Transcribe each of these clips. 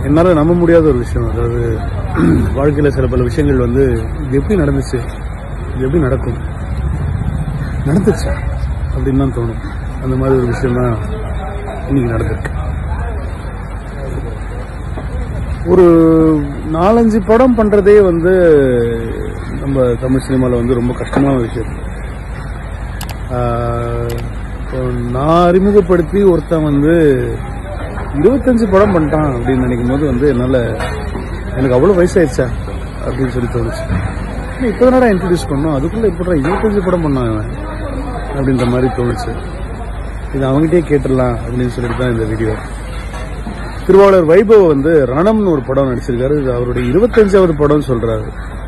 என்னால் நம்ப முடியாத ஒரு விஷயம் அதாவது வாழ்க்கையில் சில பல விஷயங்கள் வந்து இது எப்படி நடந்துச்சு இது எப்படி நடக்கும் நடந்துச்சா அப்படின்னு தான் தோணும் அந்த மாதிரி ஒரு விஷயம் தான் இன்னைக்கு நடந்திருக்கு ஒரு நாலஞ்சு படம் பண்றதே வந்து நம்ம தமிழ் சினிமாவில் வந்து ரொம்ப கஷ்டமான விஷயம் ஆஹ், இப்போ நான் அறிமுகப்படுத்தி ஒருத்தன் வந்து இருபத்தஞ்சு படம் பண்ணிட்டான் அப்படின்னு நினைக்கும் போது வந்து என்னால் எனக்கு அவ்வளோ வயசாயிடுச்சா அப்படின்னு சொல்லி தோணுச்சு இப்போ தானடா இன்ட்ரடியூஸ் பண்ணோம் அதுக்குள்ளே எப்படா இருபத்தஞ்சு படம் பண்ணான் இவன் அப்படின்ற மாதிரி தோணுச்சு இது அவங்ககிட்டயே கேட்டுடலாம் அப்படின்னு சொல்லிட்டு தான் இந்த வீடியோ திருவாளர் வைபவ் வந்து ரணம்னு ஒரு படம் நடிச்சிருக்காரு இது அவருடைய இருபத்தஞ்சாவது படம் சொல்றாரு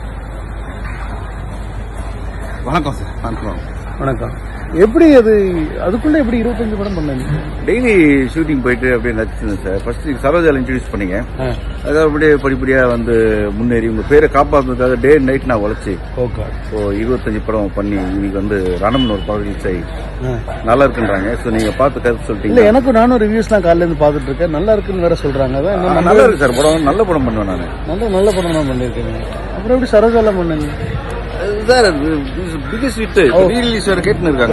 வணக்கம் சார் வணக்கம் வணக்கம் எப்படி அது அதுக்குள்ள எப்படி இருபத்தஞ்சு படம் பண்ணீங்க டெய்லி ஷூட்டிங் போயிட்டு அப்படியே நடிச்சிருந்தேன் சார் ஃபர்ஸ்ட் சரோஜால இன்ட்ரடியூஸ் பண்ணீங்க அதாவது அப்படியே படிப்படியா வந்து முன்னேறி உங்க பேரை காப்பாற்றுறதுக்காக டே நைட் நான் உழைச்சி ஓகே இப்போ இருபத்தஞ்சு படம் பண்ணி இன்னைக்கு வந்து ரணம்னு ஒரு படம் ரிலீஸ் ஆகி நல்லா இருக்குன்றாங்க ஸோ நீங்க பார்த்து கருத்து இல்ல சொல்லிட்டீங்க எனக்கும் நானும் ரிவ்யூஸ்லாம் காலையில இருந்து பாத்துட்டு இருக்கேன் நல்லா இருக்குன்னு வேற சொல்றாங்க அதான் இன்னும் ஆ, நல்லா இருக்கு சார் படம் நல்ல படம் பண்ணுவேன் நான் நல்ல நல்ல படம் தான் பண்ணிருக்கீங்க அப்புறம் எப்படி சரோஜாலாம் பண்ணுங்க சார் பிகஸ்ட் ஹிட் ரீலீஸ் வேற கேட்டுன்னு இருக்காங்க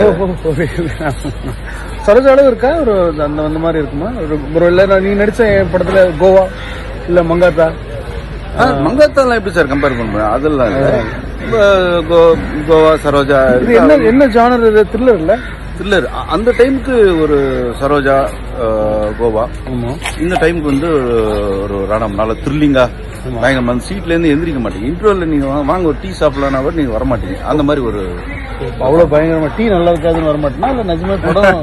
சரோஜாலும் இருக்கா ஒரு அந்த அந்த மாதிரி இருக்குமா ஒரு ஒரு இல்ல நீ நடிச்ச என் படத்துல கோவா இல்ல மங்காத்தா ஆ, மங்காத்தாலாம் எப்படி சார் கம்பேர் பண்ணுவேன் அதெல்லாம் இல்ல. இப்ப கோ- கோவா சரோஜா இது என்ன என்ன ஜானர் இது த்ரில்லர் இல்ல த்ரில்லர் அந்த டைமுக்கு ஒரு சரோஜா அஹ், கோவா ஆமா இந்த டைமுக்கு வந்து ஒரு ரணம் நல்ல த்ரில்லிங்கா பயங்கரமா அந்த சீட்ல இருந்து எந்திரிக்க மாட்டீங்க இன்டர்வல்ல நீங்க வா- வாங்க ஒரு டீ சாப்பிடலாம் கூட நீங்க வர மாட்டீங்க அந்த மாதிரி ஒரு அவ்வளவு பயங்கரமா டீ நல்லா இருக்காதுன்னு வர மாட்டேனா இல்ல நிஜமே படம்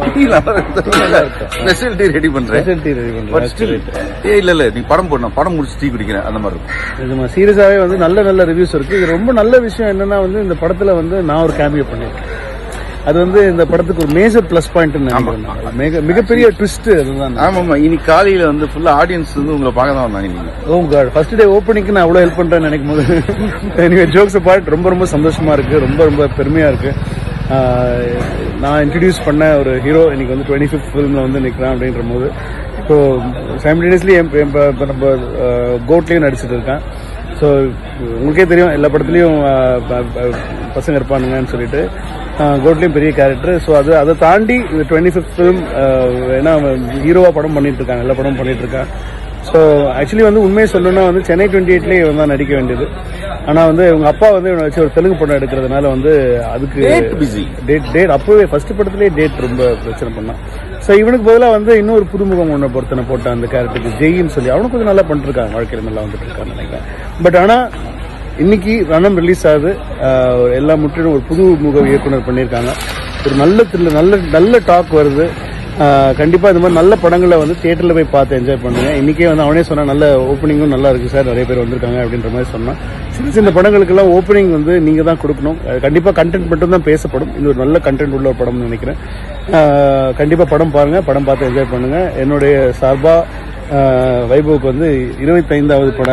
ஸ்பெஷல் டீ ரெடி பண்றேன் ஸ்பெஷல் டீ ரெடி பட் பண்றேன் ஸ்டில் ஏ இல்ல இல்ல நீ படம் போடணும் படம் முடிச்சு டீ குடிக்கிறேன் அந்த மாதிரி இருக்கும் நிஜமா சீரியஸாவே வந்து நல்ல நல்ல ரிவ்யூஸ் இருக்கு இது ரொம்ப நல்ல விஷயம் என்னன்னா வந்து இந்த படத்துல வந்து நான் ஒரு கேமியோ பண்ணிருக்கேன் அது வந்து இந்த படத்துக்கு ஒரு மேஜர் பிளஸ் பாயிண்ட் மிக மிகப்பெரிய ட்விஸ்ட் அதுதான் ஆமா ஆமா இன்னைக்கு காலையில வந்து ஃபுல்லா ஆடியன்ஸ் வந்து உங்களை பார்க்க தான் வந்தாங்க நீங்க ஓ காட் ஃபர்ஸ்ட் டே ஓப்பனிங்க்கு நான் அவ்வளோ ஹெல்ப் பண்றேன்னு நினைக்கும் போது எனக்கு ஜோக்ஸ் பார்ட் ரொம்ப ரொம்ப சந்தோஷமா இருக்கு ரொம்ப ரொம்ப பெருமையா இருக்கு ஆஹ் நான் இன்ட்ரடியூஸ் பண்ண ஒரு ஹீரோ இன்னைக்கு வந்து டுவெண்ட்டி ஃபிஃப்த் ஃபிலிம்ல வந்து நிற்கிறான் அப்படின்ற போது ஸோ சைமல்டேனியஸ்லி இப்போ நம்ம கோட்லேயும் நடிச்சிட்டு இருக்கேன் ஸோ உங்களுக்கே தெரியும் எல்லா படத்துலையும் ஆஹ் ப- ப- பசங்க இருப்பானுங்கன்னு சொல்லிட்டு கோட்லேயும் பெரிய கேரக்டர் ஸோ அது அதை தாண்டி இந்த டுவெண்ட்டி ஃபிஃப்த் ஃபிலிம் ஏன்னா ஹீரோவா படம் பண்ணிட்டு இருக்காங்க எல்லா படமும் பண்ணிட்டு இருக்கான் ஸோ ஆக்சுவலி வந்து உண்மையை சொல்லணும்னா வந்து சென்னை டுவெண்ட்டி எயிட்லேயே இவன் தான் நடிக்க வேண்டியது ஆனால் வந்து இவங்க அப்பா வந்து இவனை வச்சு ஒரு தெலுங்கு படம் எடுக்கிறதுனால வந்து அதுக்கு Date busy. டேட் டேட் அப்பவே ஃபர்ஸ்ட் படத்துலேயே டேட் ரொம்ப பிரச்சனை பண்ணான் ஸோ இவனுக்கு பதிலாக வந்து இன்னொரு புதுமுகம் ஒன்று பொறுத்தனை போட்டான் அந்த கேரக்டருக்கு ஜெயின்னு சொல்லி அவனும் கொஞ்சம் நல்லா பண்ணிருக்காங்க வாழ்க்கையில நல்லா வந்துட்டு இருக்கான்னு நினைக்கிறேன் பட் ஆனால் இன்னைக்கு ரணம் ரிலீஸ் ஆகுது ஆஹ் எல்லா முற்றிலும் ஒரு புது முக இயக்குனர் பண்ணியிருக்காங்க ஒரு நல்ல த்ரில்லர் நல்ல நல்ல டாக் வருது ஆஹ் கண்டிப்பா இந்த மாதிரி நல்ல படங்களை வந்து தியேட்டர்ல போய் பார்த்து என்ஜாய் பண்ணுங்க இன்னைக்கே வந்து அவனே சொன்னா நல்ல ஓப்பனிங்கும் நல்லா இருக்கு சார் நிறைய பேர் வந்திருக்காங்க அப்படின்ற மாதிரி சொன்னான் சின்ன சின்ன படங்களுக்கெல்லாம் ஓப்பனிங் வந்து நீங்க தான் கொடுக்கணும் அஹ் கண்டிப்பா கண்டென்ட் மட்டும் தான் பேசப்படும் இது ஒரு நல்ல கண்டென்ட் உள்ள ஒரு படம்னு நினைக்கிறேன் ஆஹ் கண்டிப்பா படம் பாருங்க படம் பார்த்து என்ஜாய் பண்ணுங்க என்னுடைய சார்பா ஆஹ் வைபவுக்கு வந்து இருபத்தைந்தாவது பட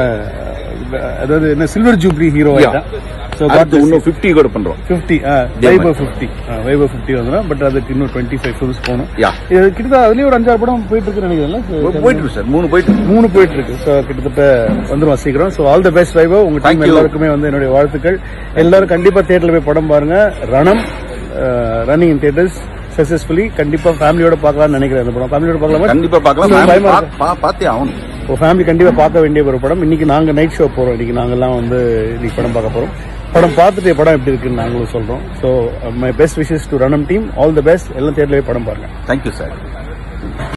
அதாவது என்ன சில்வர் ஜூப்ளி ஹீரோ ஆயிட்டான் ஸோ அடுத்து இன்னும் 50 கூட பண்றோம் fifty Vaibhav fifty Vaibhav fifty வந்துடும் பட் அதுக்கு இன்னும் டுவெண்ட்டி ஃபைவ் ஃபிலிம்ஸ் போகணும் யா இது கிட்டத்தட்ட அதுலயும் ஒரு அஞ்சாறு படம் போயிட்டு இருக்கு நினைக்கிறேன் போயிட்டு இருக்கு சார் மூணு போயிட்டு இருக்கு. மூணு போயிட்டு இருக்கு ஸோ கிட்டத்தட்ட வந்துரும் சீக்கிரம் so all the best Vaibhav உங்க Thank டீம் you. எல்லாருக்குமே வந்து என்னுடைய வாழ்த்துக்கள் எல்லாரும் கண்டிப்பா தியேட்டர்ல போய் படம் பாருங்க Ranam running in theatres successfully கண்டிப்பா ஃபேமிலியோட பார்க்கலாம்னு நினைக்கிறேன் அந்த படம் ஃபேமிலியோட பார்க்கலாமா கண்டிப்பா பார்க்கலாம் உங்களுக்கு family பயமா பா- பா- பார்த்தே ஆகணும் இப்போ ஃபேமிலி கண்டிப்பா பார்க்க வேண்டிய ஒரு படம் இன்னைக்கு நாங்க நைட் ஷோ போறோம் இன்னைக்கு நாங்கெல்லாம் வந்து இன்னைக்கு படம் பார்க்க போறோம் படம் பார்த்துட்டு படம் எப்படி இருக்குன்னு நாங்களும் சொல்றோம் so my best wishes to Ranam team all the best எல்லாம் தியேட்டர்ல போய் படம் பாருங்க தேங்க்யூ சார்